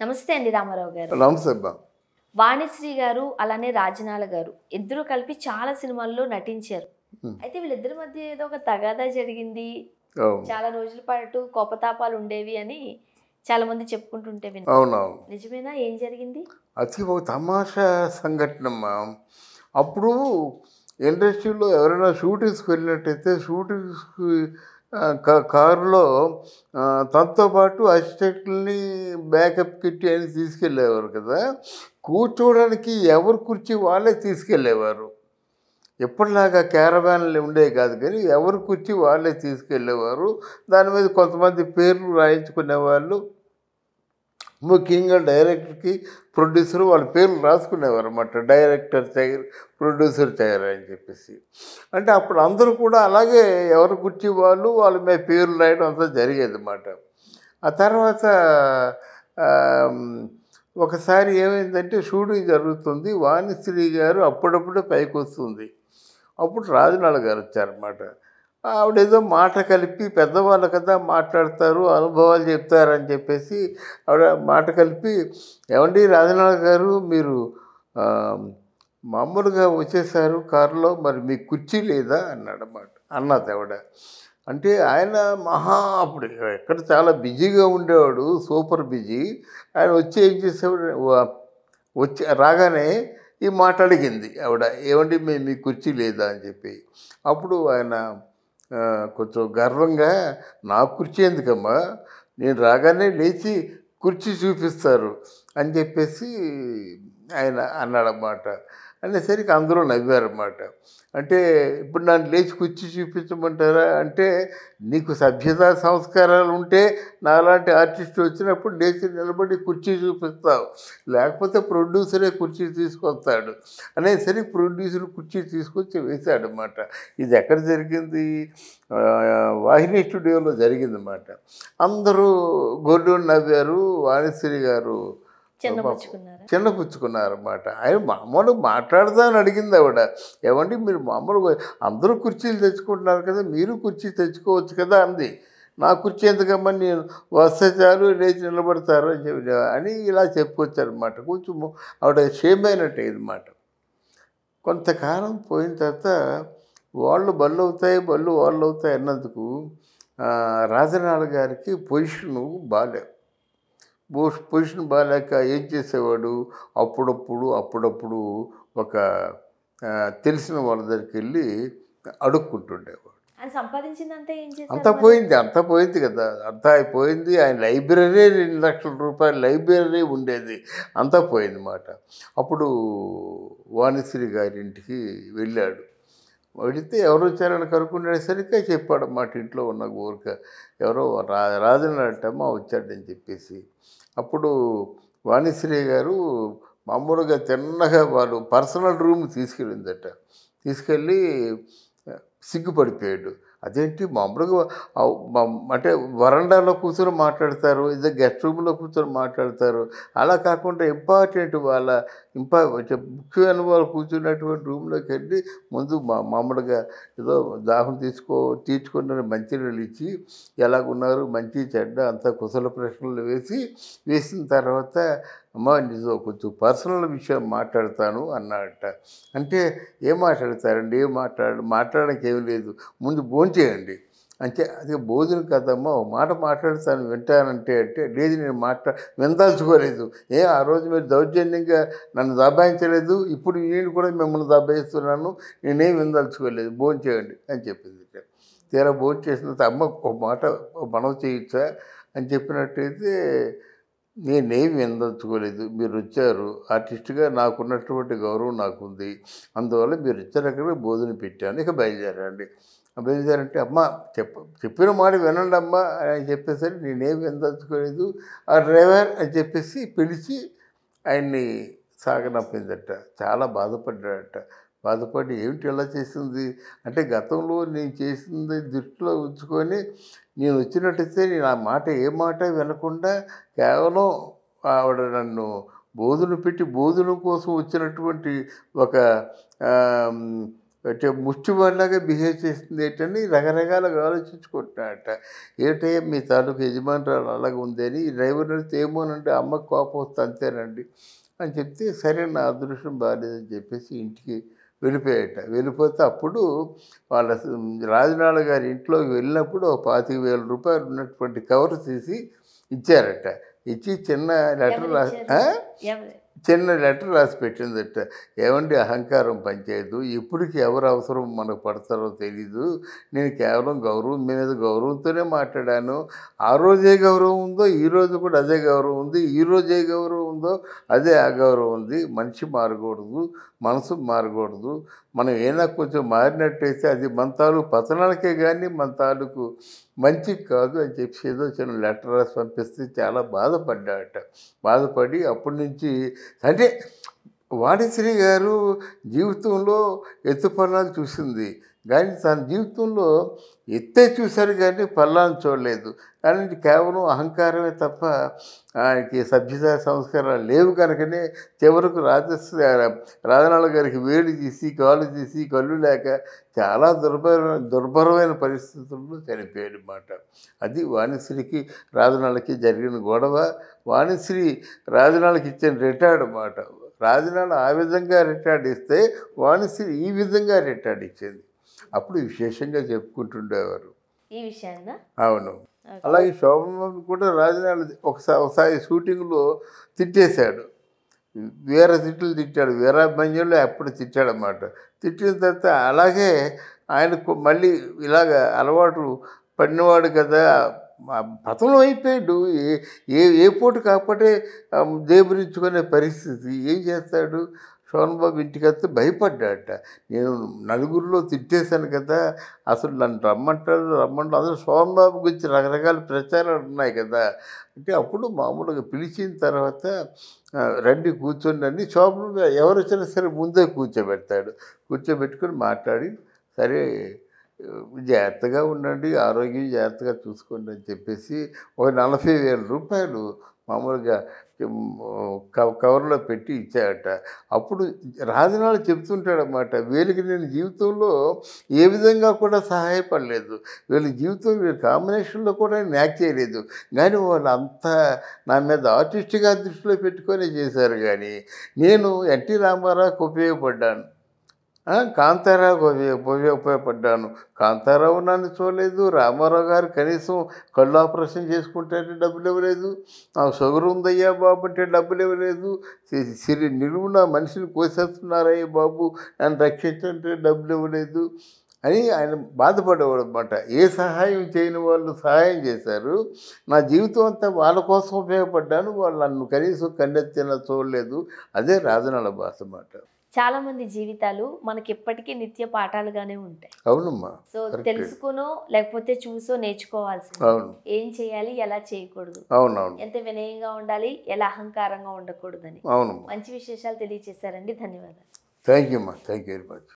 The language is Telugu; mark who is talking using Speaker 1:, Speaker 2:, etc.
Speaker 1: నమస్తే అండి రామారావు గారు
Speaker 2: నమస్తే అమ్మా
Speaker 1: వాణిశ్రీ గారు అలానే రాజనాల గారు ఇద్దరు కలిపి చాలా సినిమాల్లో నటించారు
Speaker 2: Hmm.
Speaker 1: అయితే వీళ్ళిద్దరి మధ్య ఏదో ఒక తగాదా జరిగింది
Speaker 2: అవును
Speaker 1: చాలా రోజుల పాటు కోపతాపాలు ఉండేవి అని చాలా మంది చెప్పుకుంటుంటే విన్నా
Speaker 2: అవునవును
Speaker 1: నిజమేనా ఏం జరిగింది
Speaker 2: అది ఒక తమాషా సంఘటనమ్మా అప్పుడు ఇండస్ట్రీలో ఎవరైనా షూటింగ్స్కి వెళ్ళినట్టయితే షూటింగ్స్కి ఆ, కా- కారులో ఆ, తనతో పాటు అసిస్టెంట్ని బ్యాకప్ కిట్టి అని తీసుకెళ్ళేవారు కదా కూర్చోవడానికి ఎవరు కుర్చీ వాళ్ళే తీసుకెళ్ళేవారు ఎప్పటిలాగా క్యారవాన్లు ఉండేవి కాదు కానీ ఎవరు కుర్చీ వాళ్ళే తీసుకెళ్ళేవారు దాని మీద కొంతమంది పేర్లు రాయించుకునే వాళ్ళు ముఖ్యంగా డైరెక్టర్కి ప్రొడ్యూసర్ వాళ్ళ పేర్లు రాసుకునేవారు అనమాట డైరెక్టర్ చైర్ ప్రొడ్యూసర్ చైర్ అని చెప్పేసి అంటే అప్పుడు అందరూ కూడా అలాగే ఎవరు కుర్చీ వాళ్ళు వాళ్ళ మీద పేర్లు రాయడం అంతా జరిగేది అన్నమాట ఆ తర్వాత ఆమ్, ఒకసారి ఏమైందంటే షూటింగ్ జరుగుతుంది వాణిశ్రీ గారు అప్పుడప్పుడే పైకి వస్తుంది అప్పుడు రాజనాళ గారు వచ్చారన్నమాట ఆవిడ ఏదో మాట కలిపి పెద్దవాళ్ళు కదా మాట్లాడతారు అనుభవాలు చెప్తారని చెప్పేసి ఆవిడ మాట కలిపి ఏమండి రాజనాథ్ గారు మీరు ఆ, మామూలుగా వచ్చేసారు కారులో మరి మీ కుర్చీ లేదా అన్నాడు అన్నమాట అన్నది ఆవిడ అంటే ఆయన మహా అప్పుడు ఎక్కడ చాలా బిజీగా ఉండేవాడు సూపర్ బిజీ ఆయన వచ్చి ఏం చేసేవాడు వా- వచ్చి రాగానే ఈ మాట అడిగింది ఆవిడ ఏమండి మీ మీ కుర్చీ లేదా అని చెప్పి అప్పుడు ఆయన ఆ, కొంచెం గర్వంగా నా కుర్చీ ఎందుకమ్మా నేను రాగానే లేచి కుర్చీ చూపిస్తారు అని చెప్పేసి ఆయన అన్నాడన్నమాట అనేసరికి అందరూ నవ్వారన్నమాట అంటే ఇప్పుడు నన్ను లేచి కుర్చీ చూపించమంటారా అంటే నీకు సభ్యత సంస్కారాలు ఉంటే నాలాంటి ఆర్టిస్ట్ వచ్చినప్పుడు లేచి నిలబడి కుర్చీ చూపిస్తావు లేకపోతే ప్రొడ్యూసరే కుర్చీ తీసుకొస్తాడు అనేసరికి ప్రొడ్యూసర్ కుర్చీ తీసుకొచ్చి వేశాడనమాట ఇది ఎక్కడ జరిగింది ఆ, వాహిని స్టూడియోలో జరిగిందన్నమాట అందరూ గొడ్డు నవ్వారు వాణిశ్రీ గారు
Speaker 1: చిన్నపుచ్చుకున్నారా
Speaker 2: చిన్నపుచ్చుకున్నారన్నమాట ఆయన మామూలు మాట్లాడదాని అడిగింది ఆవిడ ఏమండి మీరు మామూలుగా అందరూ కుర్చీలు తెచ్చుకుంటున్నారు కదా మీరు కుర్చీ తెచ్చుకోవచ్చు కదా అంది నా కుర్చీ ఎందుకమ్మా నేను వస్తే చాలు లేచి నిలబడతారు అని చెప్పి అని ఇలా చెప్పుకొచ్చారనమాట కొంచెం ఆవిడ షేమ్ అయినట్టు అన్నమాట కొంతకాలం పోయిన తర్వాత వాళ్ళు బళ్ళు అవుతాయి బళ్ళు వాళ్ళు అవుతాయి అన్నందుకు ఆ, రాజనాల గారికి పొజిషను బాగాలేదు బోస్ పొజిషన్ బాగాలేక ఏం చేసేవాడు అప్పుడప్పుడు అప్పుడప్పుడు ఒక ఆ, తెలిసిన వాళ్ళ దగ్గరికి వెళ్ళి అడుక్కుంటుండేవాడు
Speaker 1: ఆయన సంపాదించిందంతా ఏం
Speaker 2: అంతా
Speaker 1: చేశారు మరి?
Speaker 2: పోయింది అంతా పోయింది కదా అంతా అయిపోయింది ఆయన లైబ్రరీ రెండు లక్షల రూపాయల లైబ్రరీ ఉండేది అంతా పోయింది మాట అప్పుడు వాణిశ్రీ గారి ఇంటికి వెళ్ళాడు వెళితే ఎవరు వచ్చారని కనుక్కునేసరికి చెప్పాడు మాట ఇంట్లో ఉన్న ఊరిక ఎవరో రా రాజనటమ్మా వచ్చాడని చెప్పేసి అప్పుడు వాణిశ్రీ గారు మామూలుగా తిన్నగా వాళ్ళు పర్సనల్ రూమ్ తీసుకెళ్ళిందట తీసుకెళ్ళి సిగ్గుపడిపోయాడు అదేంటి మామూలుగా ఆ మ- అంటే వరండాలో కూర్చొని మాట్లాడతారు ఇదే గెస్ట్ రూమ్లో కూర్చొని మాట్లాడతారు అలా కాకుండా ఇంపార్టెంట్ వాళ్ళ ఇంపా అంటే ముఖ్యమైన వాళ్ళు కూర్చున్నటువంటి రూమ్లోకి వెళ్ళి ముందు మా మామూలుగా ఏదో దాహం తీసుకో తీర్చుకున్న మంచినీళ్ళు ఇచ్చి ఎలాగున్నారు మంచి చెడ్డ అంతా కుశల ప్రశ్నలు వేసి వేసిన తర్వాత అమ్మా నిజం కొంచెం పర్సనల్ విషయం మాట్లాడతాను అన్నాడట అంటే ఏం మాట్లాడతారండి ఏం మాట్లాడ మాట్లాడడానికి ఏం లేదు ముందు భోంచేయండి అంటే అది భోజనం కదమ్మా ఒక మాట మాట్లాడతాను వింటానంటే అంటే లేదు నేను మాట్లా విందాల్చుకోలేదు ఏ ఆ రోజు మీరు దౌర్జన్యంగా నన్ను దబాయించలేదు ఇప్పుడు నేను కూడా మిమ్మల్ని దబాయిస్తున్నాను నేనేం విందాల్చుకోలేదు భోంచేయండి అని చెప్పింది తీరా భోజనం చేసిన తర్వాత అమ్మ ఒక మాట ఒక మనవి చేయొచ్చా అని చెప్పినట్టయితే నేనేం విందల్చుకోలేదు మీరు వచ్చారు ఆర్టిస్ట్గా నాకున్నటువంటి గౌరవం నాకుంది అందువల్ల మీరు వచ్చారు అక్కడ భోజనం పెట్టాను ఇక బయలుదేరండి బయలుదేరంటే అమ్మ చెప్ప చెప్పిన మాట వినండి అమ్మ అని చెప్పేసరికి నేనేం విందల్చుకోలేదు ఆ డ్రైవర్ అని చెప్పేసి పిలిచి ఆయన్ని సాగనంపిందట చాలా బాధపడ్డాడట బాధపడి ఏమిటి ఎలా చేసింది అంటే గతంలో నేను చేసింది దృష్టిలో ఉంచుకొని నేను వచ్చినట్టయితే నేను ఆ మాట ఏ మాట వినకుండా కేవలం ఆవిడ నన్ను బోధన పెట్టి బోధన కోసం వచ్చినటువంటి ఒక ఆమ్, అంటే ముష్టి వాళ్ళగా బిహేవ్ చేస్తుంది ఏంటని రకరకాలుగా ఆలోచించుకుంటున్నాడట ఏంటయ్యా మీ తాలూకు యజమానురాలు అలాగ ఉంది అని ఈ డ్రైవర్ అడిగితే ఏమోనంటే అమ్మకు కోపం వస్తే అంతేనండి అని చెప్తే సరే నా అదృష్టం బాగాలేదని చెప్పేసి ఇంటికి వెళ్ళిపోయాట వెళ్ళిపోతే అప్పుడు వాళ్ళ రాజనాళ్ళ గారి ఇంట్లోకి వెళ్ళినప్పుడు ఒక పాతిక వేల రూపాయలు ఉన్నటువంటి కవర్ తీసి ఇచ్చారట ఇచ్చి చిన్న లెటర్
Speaker 1: ఎవరు
Speaker 2: రాసి
Speaker 1: ఇచ్చారు?
Speaker 2: ఆ?
Speaker 1: ఎవరు
Speaker 2: చిన్న లెటర్ రాసి పెట్టిందట ఏమండి అహంకారం పనిచేయదు ఎప్పటికి ఎవరు అవసరం మనకు పడతారో తెలీదు నేను కేవలం గౌరవం మీ మీద గౌరవంతోనే మాట్లాడాను ఆ రోజే గౌరవం ఉందో ఈ రోజు కూడా అదే గౌరవం ఉంది ఈ రోజే గౌరవం ఉందో అదే అగౌరవం ఉంది మనిషి మారకూడదు మనసు మారకూడదు మనం ఏనా కొంచెం మారినట్టయితే అది మన తాలూకు పతనాలకే కానీ మన తాలూకు మంచికి కాదు అని చెప్పి ఏదో చిన్న లెటర్ రాసి పంపిస్తే చాలా బాధపడ్డాడట బాధపడి అప్పటి నుంచి అంటే వాణిశ్రీ గారు జీవితంలో ఎత్తుపల్లాలు చూసింది కానీ తన జీవితంలో ఎత్తే చూశారు కానీ పల్లాన్ని చూడలేదు కానీ కేవలం అహంకారమే తప్ప ఆయనకి సభ్యత సంస్కారాలు లేవు కనుకనే చివరకు రాజస్ రాజనాళ్ళ గారికి వేడి తీసి కాలు తీసి కళ్ళు లేక చాలా దుర్భర దుర్భరమైన పరిస్థితుల్లో చనిపోయాడు అన్నమాట అది వాణిశ్రీకి రాజనాళ్ళకి జరిగిన గొడవ వాణిశ్రీ రాజనాళ్ళకి ఇచ్చిన రిటార్డ్ అన్నమాట రాజనాలు ఆ విధంగా రిటార్డ్ ఇస్తే వాణిశ్రీ ఈ విధంగా రిటార్డ్ ఇచ్చేది అప్పుడు విశేషంగా చెప్పుకుంటుండేవారు
Speaker 1: ఈ విషయాన్న
Speaker 2: అవును అలాగే శోభన్ కూడా రాజనాలు ఒకసారి ఒకసారి షూటింగ్లో తిట్టేశాడు వేరే తిట్లు తిట్టాడు వీరాభంజంలో అప్పుడు తిట్టాడన్నమాట తిట్టిన తర్వాత అలాగే ఆయనకు మళ్ళీ ఇలాగ అలవాటు పడినవాడు కదా ఆ పతనం అయిపోయాడు ఏ ఏ ఏ పూట కాకపోతే దేబరించుకునే పరిస్థితి ఏం చేస్తాడు శోభన్ బాబు ఇంటికి వస్తే భయపడ్డాట నేను నలుగురిలో తిట్టేశాను కదా అసలు నన్ను రమ్మంటారు రమ్మంటారు అసలు శోభన్ బాబు గురించి రకరకాల ప్రచారాలు ఉన్నాయి కదా అంటే అప్పుడు మామూలుగా పిలిచిన తర్వాత ఆ, రండి కూర్చోండి అని శోభన్ బాబు ఎవరు వచ్చినా సరే ముందే కూర్చోబెడతాడు కూర్చోబెట్టుకొని మాట్లాడి సరే జాగ్రత్తగా ఉండండి ఆరోగ్యం జాగ్రత్తగా చూసుకోండి అని చెప్పేసి ఒక నలభై వేల రూపాయలు మామూలుగా కవ- కవర్లో పెట్టి ఇచ్చాడట అప్పుడు రాజనాలు చెప్తుంటాడనమాట వీళ్ళకి నేను జీవితంలో ఏ విధంగా కూడా సహాయపడలేదు వీళ్ళ జీవితం వీళ్ళ కాంబినేషన్లో కూడా నేను యాక్ట్ చేయలేదు కానీ వాళ్ళు అంతా నా మీద ఆర్టిస్ట్గా దృష్టిలో పెట్టుకొని చేశారు కానీ నేను ఎన్టీ రామారావుకి ఉపయోగపడ్డాను ఆ, కాంతారావుకి ఉపయోగ ఉపయోగ- ఉపయోగపడ్డాను కాంతారావు నన్ను చూడలేదు రామారావు గారు కనీసం కళ్ళు ఆపరేషన్ చేసుకుంటే డబ్బులు ఇవ్వలేదు నాకు షుగర్ ఉందయ్యా బాబు అంటే డబ్బులు ఇవ్వలేదు సి- సిరి నిలువున మనిషిని కోసేస్తున్నారయ్యా బాబు నన్ను రక్షించంటే డబ్బులు ఇవ్వలేదు అని ఆయన బాధపడేవాడు అనమాట ఏ సహాయం చేయని వాళ్ళు సహాయం చేశారు నా జీవితం అంతా వాళ్ళ కోసం ఉపయోగపడ్డాను వాళ్ళు నన్ను కనీసం కన్నెత్తిన చూడలేదు అదే రాజనాల భాష అన్నమాట
Speaker 1: చాలా మంది జీవితాలు మనకి ఎప్పటికీ నిత్య పాఠాలుగానే ఉంటాయి
Speaker 2: అవునమ్మా
Speaker 1: సో
Speaker 2: Correct.
Speaker 1: తెలుసుకునో లేకపోతే చూసో నేర్చుకోవాల్సింది
Speaker 2: అవును
Speaker 1: ఏం చేయాలి ఎలా చేయకూడదు
Speaker 2: అవునవును
Speaker 1: ఎంత వినయంగా ఉండాలి ఎలా అహంకారంగా ఉండకూడదని
Speaker 2: అవునమ్మా
Speaker 1: మంచి విశేషాలు తెలియజేశారండి ధన్యవాదాలు
Speaker 2: థ్యాంక్ యూ అమ్మా థ్యాంక్ యూ వెరీ మచ్